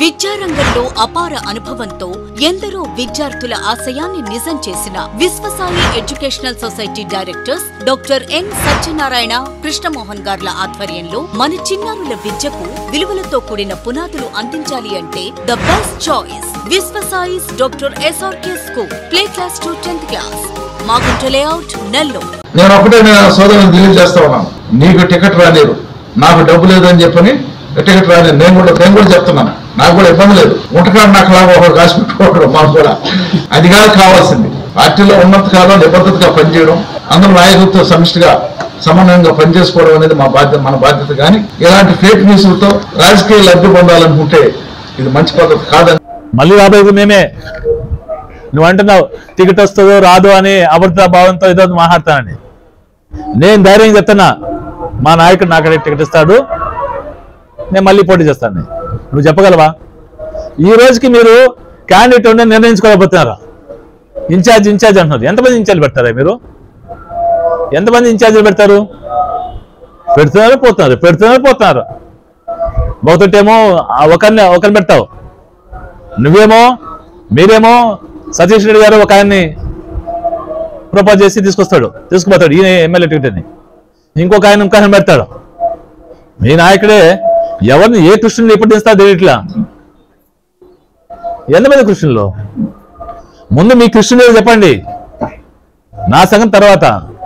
విద్యారంగంలో అపార అనుభవంతో ఎందరో విద్యార్థుల ఆశయాన్ని నిజం చేసిన Vishwasai educational society directors doctor N Satyanarayana Krishnamohan గార్ల ఆధ్వర్యంలో మన చిన్నారుల విద్యకు విలువలతో కూడిన పునాదులు అందించాలి అంటే the best choice Vishwasai's doctor SRK school play class to tenth class Magunta layout Nellore నేను ఒకటే నేను సోదరుని తెలియజేస్తా ఉన్నాను నీకు టికెట్ రాలేరు నాకు డబ్బు లేదని చెప్పని టికెట్ రాలేదు నేను కూడా నేను కూడా చెప్తున్నాను నాకు కూడా ఇబ్బంది లేదు ఉంటకాడు నాకు లాగా ఒకరు కాసి పెట్టుకోవడం మాకు కూడా అది కాదు కావాల్సింది పార్టీలో ఉన్నంత కాలం నిబద్ధతగా పనిచేయడం అందరూ నాయకులతో సమిష్టిగా సమన్వయంగా పనిచేసుకోవడం అనేది మా బాధ్యత మన బాధ్యత కానీ ఇలాంటి ఫేక్ న్యూస్లతో రాజకీయ లబ్ధి పొందాలనుకుంటే ఇది మంచి పద్ధతి కాదని మళ్ళీ రాబోయేది మేమే నువ్వు అంటున్నావు టికెట్ వస్తుందో రాదో అని అభద్రతా భావంతో ఏదో మాట్లాడతానని నేను ధైర్యం చెప్తున్నా మా నాయకుడు నాకు టికెట్ ఇస్తాడు నేను మళ్ళీ పోటీ చేస్తాను నువ్వు చెప్పగలవా ఈ రోజుకి మీరు క్యాండిడేట్ ఉండే నిర్ణయించుకోలేకపోతున్నారా ఇన్ఛార్జ్ ఇన్ఛార్జ్ అంటున్నారు ఎంతమంది ఇన్ఛార్జ్ పెడతారా మీరు ఎంతమంది ఇన్ఛార్జీలు పెడతారు పెడుతున్నారు పోతున్నారు పెడుతున్నారు పోతున్నారు ఒకటేమో ఒకరిని ఒకరిని పెడతావు నువ్వేమో మీరేమో సతీష్ రెడ్డి గారు ఒక ఆయన్ని ప్రపోజ్ చేసి తీసుకొస్తాడు తీసుకుపోతాడు ఈయన ఎమ్మెల్యే టికెట్ అని ఇంకొక ఆయన ఇంకొక ఆయన పెడతాడు మీ నాయకుడే ఎవరిని ఏ కృష్ణుని ఎప్పుడు తీస్తా తెలియట్లా ఎంతమంది కృష్ణులు ముందు మీ కృష్ణుడు ఏదో చెప్పండి నా సంగతి తర్వాత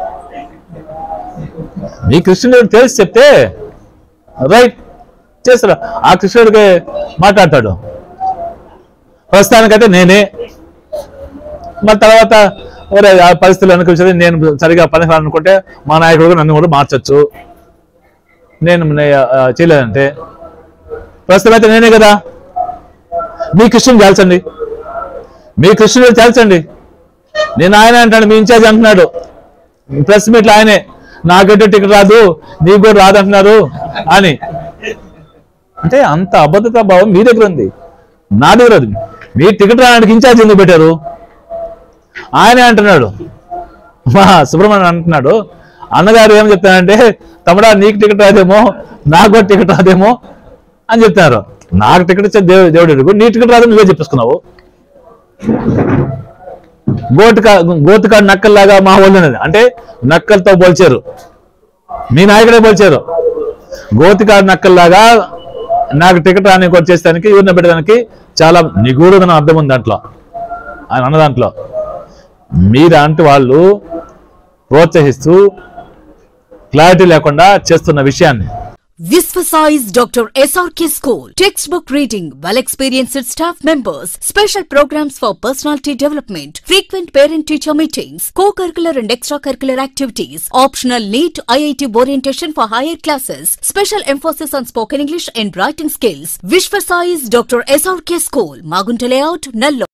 మీ కృష్ణుడు తెలిసి చెప్తే రైట్ చేస్తాడు ఆ కృష్ణుడికి మాట్లాడతాడు ప్రస్తుతానికైతే నేనే మరి తర్వాత ఒరే ఆ పరిస్థితులు అనుకుంటే నేను సరిగా పని అనుకుంటే మా నాయకుడు కూడా నన్ను కూడా మార్చొచ్చు నేను నే- ఆ, చేయలేదంటే ప్రస్తుతం అయితే నేనే కదా మీ కృష్ణుని చాల్చండి మీ కృష్ణుడు చాల్చండి నేను ఆయన అంటాడు మీ ఇన్ఛార్జ్ అంటున్నాడు ప్రెస్ మీట్లో ఆయనే నాకంటే టికెట్ రాదు నీకు కూడా రాదు అంటున్నారు అని అంటే అంత అబద్ధత భావం మీ దగ్గర ఉంది నా దగ్గర ఉంది మీ టికెట్ రావడానికి ఇన్ఛార్జ్ ఎందుకు పెట్టారు ఆయనే అంటున్నాడు మా సుబ్రహ్మణ్యం అంటున్నాడు అన్నగారు ఏం చెప్తానంటే తమ్ముడా నీకు టికెట్ రాదేమో నాకు కూడా టికెట్ రాదేమో అని చెప్తారు నాకు టికెట్ ఇచ్చే దేవు దేవుడు ఎరుగు. నీ టికెట్ రాదు నువ్వే చెప్పేసుకున్నావు గోటుకా గోతుకాడు నక్కల్లాగా మా వాళ్ళు ఉన్నది అంటే నక్కలతో పోల్చారు మీ నాయకుడే పోల్చారు గోతికాడు నక్కల్లాగా నాకు టికెట్ రాని వచ్చేస్తానికి ఊరిన పెట్టడానికి చాలా నిగూఢమైన అర్థం ఉంది దాంట్లో ఆయన అన్న దాంట్లో మీరంటి వాళ్ళు ప్రోత్సహిస్తూ క్లారిటీ లేకుండా చేస్తున్న విషయాన్ని Visvasize Dr. SRK School. Textbook reading, well experienced staff members, special programs for personality development, frequent parent teacher meetings, co curricular and extracurricular activities, optional NEET IIT orientation for higher classes, special emphasis on spoken English and writing skills. Visvasize Dr. SRK School, Magunta Layout, Nallo.